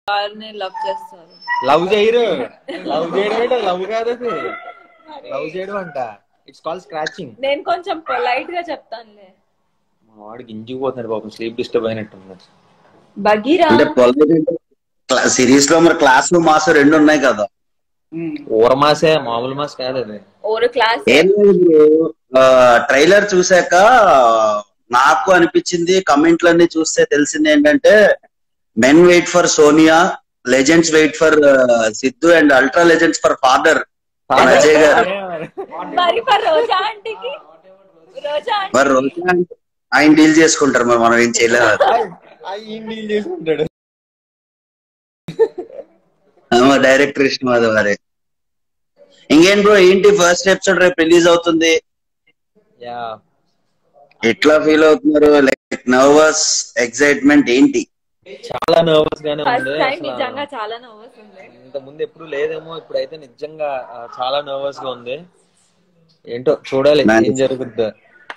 గారిని లవ్ చేస్తారు లవ్ చేయరు లవ్ చేయడం ఏంటో లవ్ కాదు అది లవ్ చేయడం అంట ఇట్స్ కాల్ స్క్రాచింగ్ నేను కొంచెం పొలైట్ గా చెప్తానులే మా వాడు గింజిపోతున్నాడు పాపం స్లీప్ డిస్టర్బ్ అయినట్టుంది బగీరా అంటే సిరీస్ లో మరి క్లాస్ లో మాస్ రెండు ఉన్నాయి కదా ఊర మాసే మామూలు మాస్ కాదు అది ఓరు క్లాస్ ఏం లేదు ట్రైలర్ చూసాక నాకు అనిపించింది కమెంట్లన్నీ చూస్తే తెలిసింది ఏంటంటే men wait for Sonia legends wait for Siddhu and ultra legends for father Ajay గారు మరి మరి రోజా ఆంటీకి రోజా ఆంటీ మరి రోజు ఆయన డీల్ చేసుకుంటారు మరి మనం ఏం చేయలేదు ఆయన డీల్ చేసుకుంటాడు డైరెక్టర్ ఇష్టం అది మరి ఇంకేం బ్రో ఏంటి ఫస్ట్ ఎపిసోడ్ రేపు రిలీజ్ అవుతుంది యా ఎట్లా ఫీల్ అవుతున్నారు లైక్ నర్వస్ ఎక్సైట్మెంట్ ఏంటి చాలా నర్వస్ గానే ఫస్ట్ ఉంది టైం అసలు నిజంగా చాలా నర్వస్ ఉంది ఇంత ముందు ఎప్పుడు లేదేమో ఇప్పుడైతే నిజంగా ఆ, చాలా నర్వస్ గా ఉంది ఏంటో చూడాలి ఏం జరుగుద్దో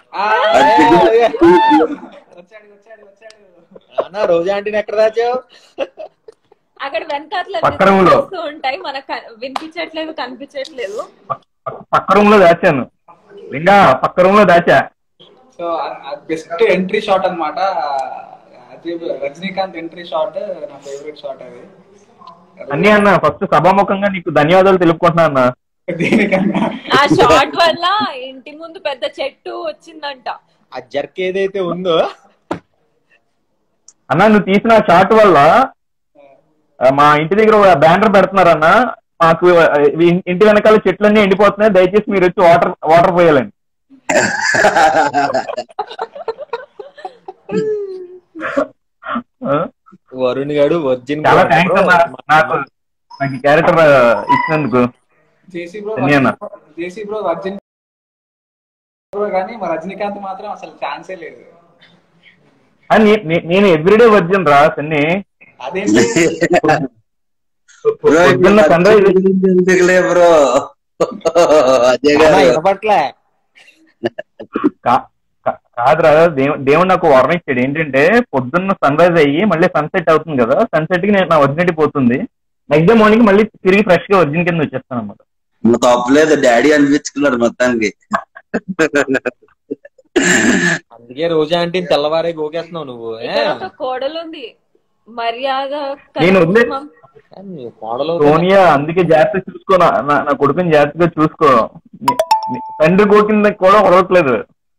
అన్న రోజా ఆంటీని ఎక్కడ దాచావు అక్కడ వెనకాతల పక్క room లో. వస్తూ ఉంటాయి మనకు కన్- వినిపించట్లేదు కనిపించట్లేదు పక్క రూమ్ లో దాచాను ఇంకా పక్క రూమ్ లో దాచా సో బెస్ట్ ఎంట్రీ షాట్ అనమాట అజయ్ రజనీకాంత్ ఎంట్రీ షాట్ నా ఫేవరెట్ షాట్ అది అన్ని అన్న ఫస్ట్ సభాముఖంగా నీకు ధన్యవాదాలు తెలుపుకుంటున్నా అన్న దేనికన్నా ఆ షార్ట్ వల్ల ఇంటి ముందు పెద్ద చెట్టు వచ్చిందంట ఆ జర్క్ ఏదైతే ఉందో అన్న నువ్వు తీసిన షాట్ వల్ల ఆ, మా ఇంటి దగ్గర బ్యానర్ పెడుతున్నారన్న మాకు ఆ, ఇ- ఇంటి వెనకాల చెట్లన్నీ ఎండిపోతున్నాయి దయచేసి మీరు వచ్చి వాటర్ వాటర్ పోయాలని ఆ, వరుణ్ గాడు వర్జిన్ చాలా థ్యాంక్స్ అన్న నాకు నాకు క్యారెక్టర్ ఇచ్చినందుకు జేసీ బ్రో అన్నీ అన్న. జేసీ బ్రో అర్జున్ బ్రో కానీ మా రజనీకాంత్ మాత్రం అసలు ఛాన్సే లేదు ఆ, నే- నే- నేను ఎవ్రీడే వర్జిన్ రా సన్ని అదేంటి బ్రో పొద్దున్న సన్ రైజ్ ఎందుకులే బ్రో అజయ్ గారు వినపట్లే కా- కా- కాదురా దేవు దేవుడు నాకు వార్నింగ్ ఇచ్చాడు ఏంటంటే పొద్దున్న సన్ రైజ్ అయ్యి మళ్ళీ సన్సెట్ అవుతుంది కదా సన్సెట్ కి నేను నా ఒరిజినల్ పోతుంది నెక్స్ట్ డే మార్నింగ్ మళ్ళీ తిరిగి ఫ్రెష్ గా ఒరిజిన్ కింద వచ్చేస్తాను అనమాట నువ్వు తప్పలేదు డాడీ అనిపించుకున్నాడు మొత్తానికి అందుకే రోజా ఆంటీని తెల్లవారే గోకేస్తున్నావు నువ్వు ఏ? ఇక్కడ ఒక కోడలు ఉంది మర్యాద నేను వదిలే- కనీసం నీ కోడలు సోనియా అందుకే జాగ్రత్తగా చూసుకో నా నా- నా కొడుకుని జాగ్రత్తగా చూసుకో ని- ని- తండ్రి కోకింది కూడా ఒడవట్లేదు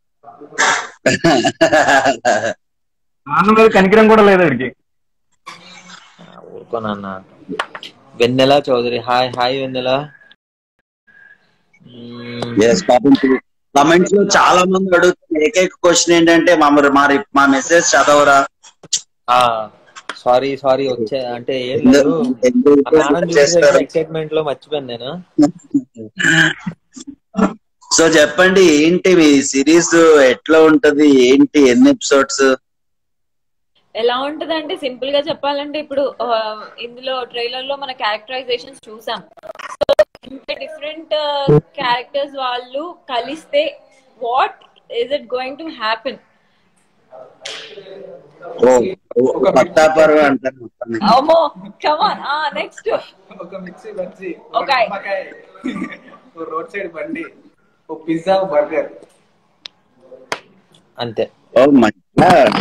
నాన్న మీద కనికరం కూడా లేదు వీడికి ఊరుకోనన్న Vennela Chowdary hi hi Vennela hmm. Comments లో చాలా మంది అడుగుతున్న ఏకైక క్వశ్చన్ ఏంటంటే మా మరి మా మెసేజ్ చదవరా ఆ సారీ సారీ వచ్చే అంటే ఏం ఎందుకు- లేదు ఎందుకు మా నాన్న చేస్తారు? ఎక్సైట్మెంట్ లో మర్చిపోయాను నేను సో చెప్పండి ఏంటి మీ సిరీస్ ఎట్లా ఉంటది ఏంటి ఎన్ని ఎపిసోడ్స్ ఎలా ఉంటదంటే సింపుల్ గా చెప్పాలంటే ఇప్పుడు ఆ, ఇందులో ట్రైలర్ లో మన క్యారెక్టరైజేషన్స్ చూసాం సో ఇంత డిఫరెంట్ క్యారెక్టర్స్ వాళ్ళు కలిస్తే what is it going to happen ఓ పట్టాపరు అంటారు మొత్తాన్ని. అమ్మో కమాన్ ఆ నెక్స్ట్ ఒక మిక్సీ బజ్జీ ఒక నిమ్మకాయ, ఓ రోడ్ సైడ్ బండి ఓ పిజ్జా ఓ బర్గర్ అంతే oh my god.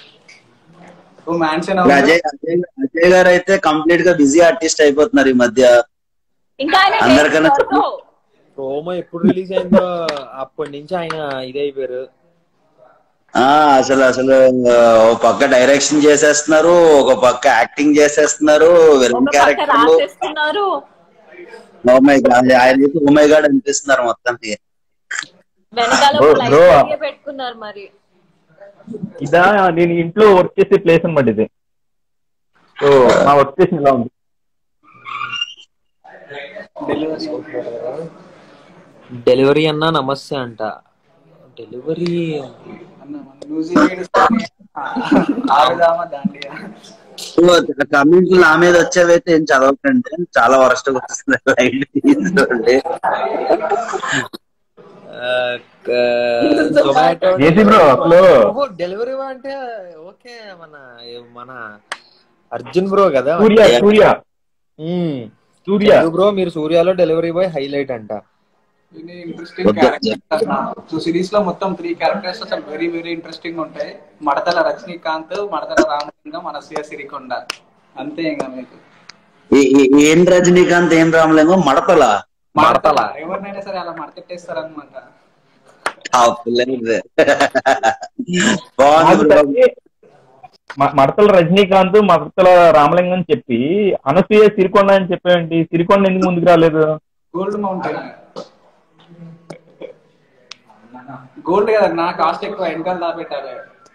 Oh mansion Ajay Ajay Ajay గారు అయితే కంప్లీట్ గా బిజీ ఆర్టిస్ట్ అయిపోతున్నారు ఈ మధ్య ఇంకా ఆయన అందరికన్నా dates also. ప్రోమో ఎప్పుడు రిలీజ్ అయిందో అప్పటి నుంచి ఆయన ఇదైపోయారు ఆ అసలు అసలు ఆ, ఓ పక్క డైరెక్షన్ చేసేస్తున్నారు ఒక పక్క యాక్టింగ్ చేసేస్తున్నారు విలన్ ఒక పక్క క్యారెక్టర్లు రాసేస్తున్నారు ఓ మై గాడ్ ఆయన ఓ మై గాడ్ అనిపిస్తున్నారు మొత్తానికి వెనకాల Bro, ఒక bro. లైట్ పెట్టుకున్నారు మరి ఇదా నేను ఇంట్లో వర్క్ చేసే ప్లేస్ అనమాట ఇది సో నా వర్క్ స్టేషన్ ఇలా ఉంది డెలివరీ అన్నా నమస్తే అంట డెలివరీ ఆడదామా దాండియా కమెంట్లు నా మీద వచ్చేవైతే ఏం చదవకండి చాలా వరస్ట్ వస్తుంది లైట్ తీసుకోండి ఏసీ బ్రో అసలు డెలివరీ అంటే ఓకే మన మన అర్జున్ బ్రో కదా సూర్య సూర్య మ్మ్. సూర్య చందు బ్రో మీరు సూర్యాలో డెలివరీ బాయ్ హైలైట్ అంట ఇంట్రెస్టింగ్ వద్దు. క్యారెక్టర్స్ సో సిరీస్ లో మొత్తం త్రీ క్యారెక్టర్స్ అసలు వెరీ వెరీ ఇంట్రెస్టింగ్ ఉంటాయి మడతల రజనీకాంత్ మడతల రామలింగం అనసూయ సిరికొండ అంతే ఇంకా మీకు ఏ- ఏ- ఏం రజనీకాంత్ ఏం రామలింగం మడతల మడతల. ఎవరినైనా సరే అలా మడతెట్టేస్తారు అనమాట ఆ పిల్లలదే. బాగుంది నాకు బ్రో తెలిసి మ- మడతల రజనీకాంత్ మడతల రామలింగం చెప్పి అనసూయ సిరికొండ అని చెప్పేయండి సిరికొండ ఎందుకు ముందుకు రాలేదు గోల్డ్ మౌంటైన్ గోల్డ్ కదా నా కాస్ట్ ఎక్కువ వెనకాల దాపెట్టాలి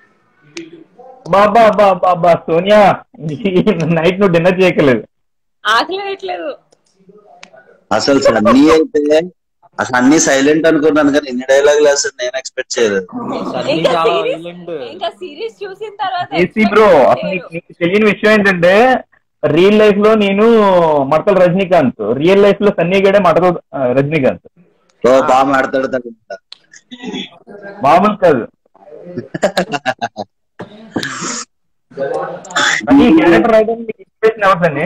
బాబా బాబా బాబా సోనియా నైట్ నువ్వు డిన్నర్ చేయకలేదు ఆకలి వేయట్లేదు అసలు సన్నీ అయితే అసలు అన్ని సైలెంట్ అనుకున్నాను కానీ ఇన్ని డైలాగులు అసలు నేను ఎక్స్పెక్ట్ చేయలేదు సన్నీ ఇంకా చాలా సిరీస్ వైలెంట్ ఇంకా సిరీస్ చూసిన తర్వాత ఏసీ బ్రో అసలు నీకు నీకు తెలియని విషయం ఏంటంటే రియల్ లైఫ్ లో నేను మడతల రజనీకాంత్ రియల్ లైఫ్ లో సన్నీ గడే మడతల ఆ, రజనీకాంత్ ఓ బాగా మాట్లాడతాడు మామూలు కాదు కానీ క్యారెక్టర్ రాయడానికి ఇన్స్పిరేషన్ ఎవరిదండి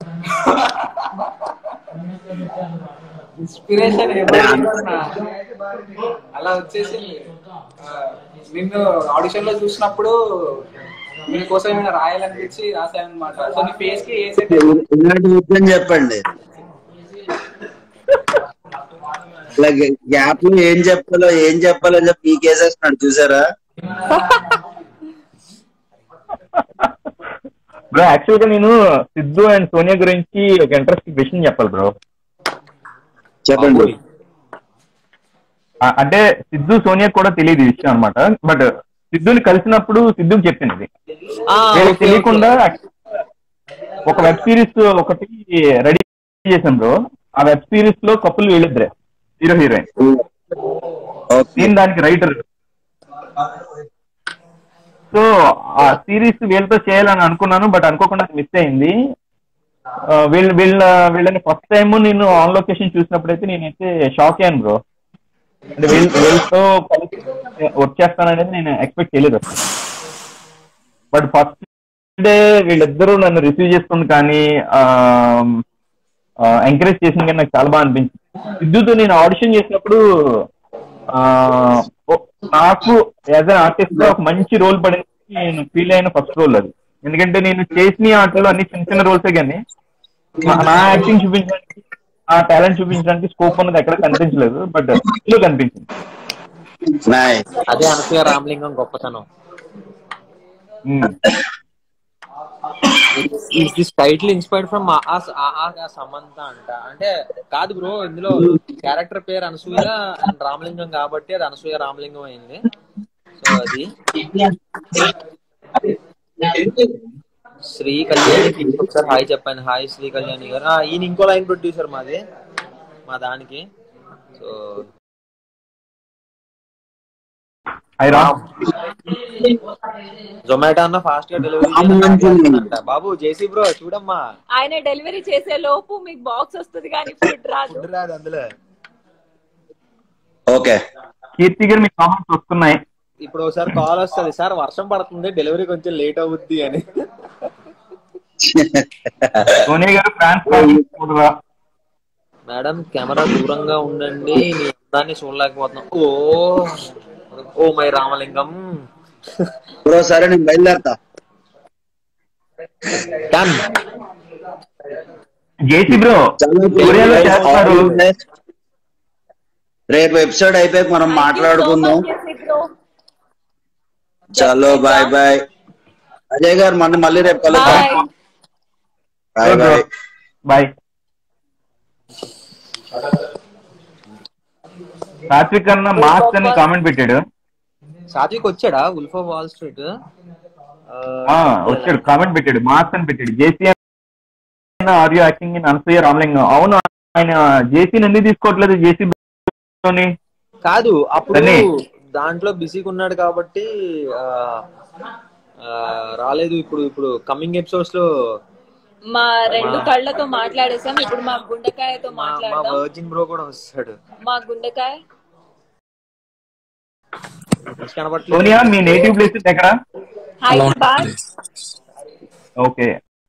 ఇన్స్పిరేషన్ అలా వచ్చేసింది ఆ, నిన్ను ఆడిషన్ లో చూసినప్పుడు నీ కోసం ఏమైనా రాయాలనిపించి రాశానమాట సో నీ ఫేస్ కి ఏ సెట్ ఇలాంటి విషయం చెప్పండి ఇలా గ్యాప్ లో ఏం చెప్పాలో ఏం చెప్పాలో అని చెప్పి పీకేసేస్తున్నాడు చూసారా బ్రో యాక్చువల్ గా నేను సిద్ధు అండ్ సోనియా గురించి ఒక ఇంట్రెస్టింగ్ విషయం చెప్పాలి బ్రో చెప్పండి ఆ- అంటే సిద్ధు సోనియా కూడా తెలియదు ఈ విషయం అనమాట బట్ సిద్ధుని కలిసినప్పుడు సిద్ధుకి చెప్పింది ఇది వీళ్ళకి తెలియకుండా ఒక వెబ్ సిరీస్ ఒకటి రెడీ చేసాం బ్రో ఆ వెబ్ సిరీస్ లో కప్పులు వీళ్ళిద్దరే హీరో హీరోయిన్ ఓకే నేను దానికి రైటర్ సో ఆ సిరీస్ వీళ్ళతో చేయాలని అనుకున్నాను బట్ అనుకోకుండా మిస్ అయింది ఆ, వీళ్ళ వీళ్ళ వీళ్ళని ఫస్ట్ టైం నేను ఆన్ లొకేషన్ చూసినప్పుడైతే నేనైతే షాక్ అయ్యాను బ్రో అంటే వీళ్ళ వీళ్ళతో కలిసి వర్క్ చేస్తాననేది నేను ఎక్స్పెక్ట్ చేయలేదు బట్ ఫస్ట్ డే వీళ్ళిద్దరూ నన్ను రిసీవ్ చేసుకుంది కానీ ఎంకరేజ్ చేసింది కానీ నాకు చాలా బాగా అనిపించింది సిద్ధుతో నేను ఆడిషన్ చేసినప్పుడు ఆ, ఓ- నాకు యాజ్ అన్ ఆర్టిస్ట్ గా ఒక మంచి రోల్ పడింది నేను ఫీల్ అయిన ఫస్ట్ రోల్ అది ఎందుకంటే నేను చేసిన ఆటలు అన్ని చిన్న చిన్న రోల్సే కానీ నా- నా యాక్టింగ్ చూపించడానికి ఆ టాలెంట్ చూపించడానికి స్కోప్ ఉన్నది ఎక్కడ కనిపించలేదు బట్ ఇందులో కనిపించింది నైస్ అదే అనసూయ రామలింగం గొప్పతనం um. Is this title inspired from Samantha అంట అంటే కాదు బ్రో ఇందులో క్యారెక్టర్ పేరు అనసూయ అండ్ రామలింగం కాబట్టి అది అనసూయ రామలింగం అయింది సో అది శ్రీ కళ్యాణి ఒకసారి హాయ్ చెప్పాను హాయ్ శ్రీ కళ్యాణి గారు ఆ, ఈయన ఇంకో లైన్ ప్రొడ్యూసర్ మాది మా దానికి సో హాయ్ రామ్ జొమాటో అన్న ఫాస్ట్ గా డెలివరీ అంట బాబు జేసీ బ్రో చూడమ్మా ఆయన డెలివరీ చేసే లోపు మీకు బాక్స్ వస్తుంది కానీ ఫుడ్ రాదు ఫుడ్ రాదు అందులో ఓకే కీర్తి గారు మీ కామెంట్స్ వస్తున్నాయి ఇప్పుడు ఒకసారి కాల్ వస్తుంది సార్ వర్షం పడుతుంది డెలివరీ కొంచెం లేట్ అవుద్ది అని సోనియా గారు ఫ్రాన్స్ కూడా మేడం కెమెరా దూరంగా ఉండండి నీ అందాన్ని చూడలేకపోతున్నాం oh oh my Ramalingam bro సరే నేను బయలుదేరతా డన్ జేసీ బ్రో చాలా కొరియాలో చేస్తారు రేపు ఎపిసోడ్ అయిపోయాక మనం మాట్లాడుకుందాం చలో బాయ్ బాయ్ అజయ్ గారు మన మళ్ళీ రేపు కలుద్దాం bye bye bye bye Satvik అన్న మాస్ అని కామెంట్ పెట్టాడు సాత్విక్ వచ్చాడా ఉల్ఫా వాల్ స్ట్రీట్ ఆ, వచ్చాడు కామెంట్ పెట్టాడు మాస్ అని పెట్టాడు JC audio acting in Anasuya Ramalingam అవును ఆయన జేసీని ఎందుకు తీసుకోవట్లేదు జేసీ కాదు అప్పుడు సన్నీ. దాంట్లో బిజీగా ఉన్నాడు కాబట్టి ఆ, ఆ, రాలేదు ఇప్పుడు ఇప్పుడు కమింగ్ ఎపిసోడ్స్ లో మా రెండు కళ్ళతో మాట్లాడేసాం ఇప్పుడు మా గుండెకాయతో మా మా మాట్లాడదాం వర్జిన్ బ్రో కూడా వస్తాడు మా గుండెకాయ కనబట్లేదు సోనియా మీ నేటివ్ ప్లేస్ ఎక్కడ హైదరాబాద్ ఓకే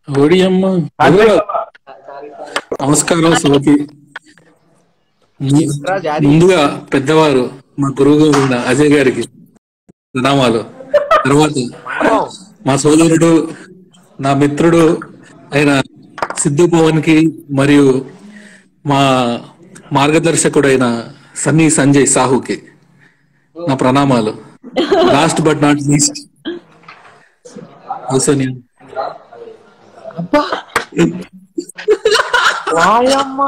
ఓడియమ్మ కార్తీక్ నమస్కారం శివకి ము- రా జారీ. ముందుగా పెద్దవారు మా గురువు గారు ఉన్న అజయ్ గారికి ప్రణామాలు తర్వాత మా సోదరుడు నా మిత్రుడు అయిన సిద్ధు పవన్ కి మరియు మా మార్గదర్శకుడైన సన్నీ సంజయ్ సాహుకి నా ప్రణామాలు last but not least Sonia వాయమ్మ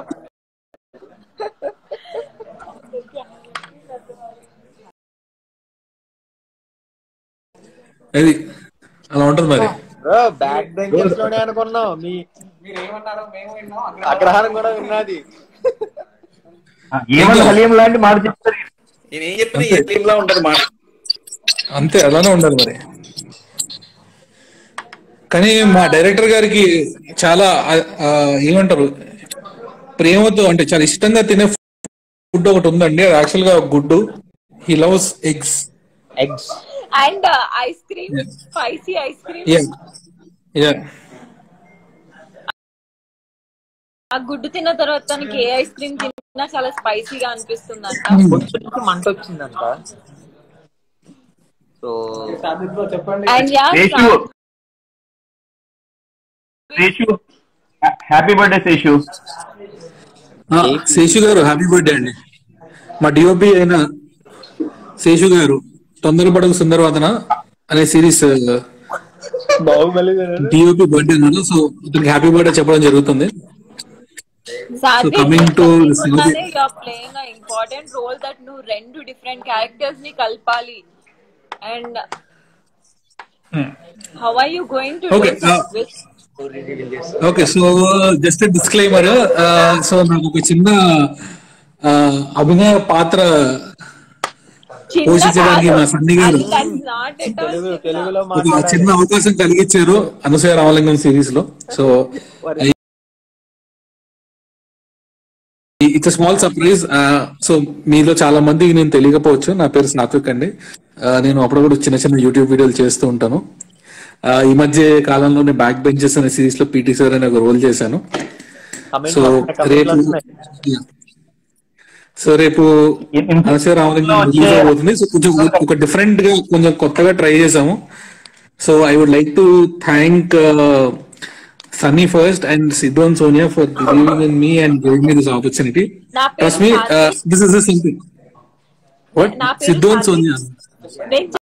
అది అలా ఉంటుంది మరి బ్రో బ్యాక్ బెంచర్స్ లోనే అనుకున్నాం మీ మీరు ఏమన్నారో మేము విన్నాం అగ్రహారం కూడా విన్నది ఏమన్నా హలీం లాంటి మాట చెప్తారు నేను ఏం చెప్పినా ఏ టీమ్ లా ఉంటది మాట అంతే అలానే ఉండాలి మరి కానీ మా డైరెక్టర్ గారికి చాలా ఆ, ఆ, ఏమంటారు ప్రేమతో అంటే చాలా ఇష్టంగా తినే ఫుడ్ ఒకటి ఉందండి అది యాక్చువల్ గా గుడ్డు he loves eggs eggs and ice cream Yeah. Spicy ice cream yeah yeah ఆ గుడ్డు తిన్న తర్వాత తనకి ఏ ఐస్ క్రీమ్ తిన్నా చాలా స్పైసీగా అనిపిస్తుందంట కొంచెం మంట వచ్చిందంట సో సాదిక్ బ్రో చెప్పండి and yeah Seshu Seshu happy birthday Seshu Seshu గారు హ్యాపీ బర్త్డే అండి మా డిఓపి అయిన శేషు గారు తొందరపడకు సుందరవాదన అనే సిరీస్ బాహుబలి డిఓపి బర్త్డే అన్నారు సో ఇతనికి హ్యాపీ బర్త్డే చెప్పడం జరుగుతుంది సాత్విక్ coming to the తెలియకుండానే you are playing a important role that నువ్వు రెండు డిఫరెంట్ క్యారెక్టర్స్ ని కలపాలి and how are you going to Okay, uh, okay so just disclaimer so నాకు ఒక చిన్న uh, అభినయ పాత్ర పోషించడానికి మా సన్ని గారు తెలుగు తెలుగులో ఒక చిన్న మాట్లాడాలి అవకాశం కలిగించారు అనసూయ రామలింగం సిరీస్ లో so it's small surprise so మీలో చాలా మందికి నేను తెలియకపోవచ్చు నా పేరు సాత్విక్ అండి Uh, నేను అప్పుడప్పుడు చిన్న చిన్న యూట్యూబ్ వీడియోలు చేస్తూ ఉంటాను Uh, ఈ మధ్య కాలంలోనే బ్యాక్ బెంచెస్ అనే సిరీస్ లో పీటీ సార్ అనే ఒక రోల్ చేశాను Comment సో వస్తున్నాయి, comment రేపు వస్తున్నాయి. సో రేపు అనసూయ రామలింగం రిలీజ్ అవబోతుంది సో కొంచెం ఒక డిఫరెంట్ గా కొంచెం కొత్తగా ట్రై చేసాము so I would like to thank Sunny first and Siddhu and Sonia for believing in me and giving me this opportunity నా పేరు trust me Karthik. This is simple what నా పేరు సిద్ధు అండ్ కార్తీక్. సోనియా నేను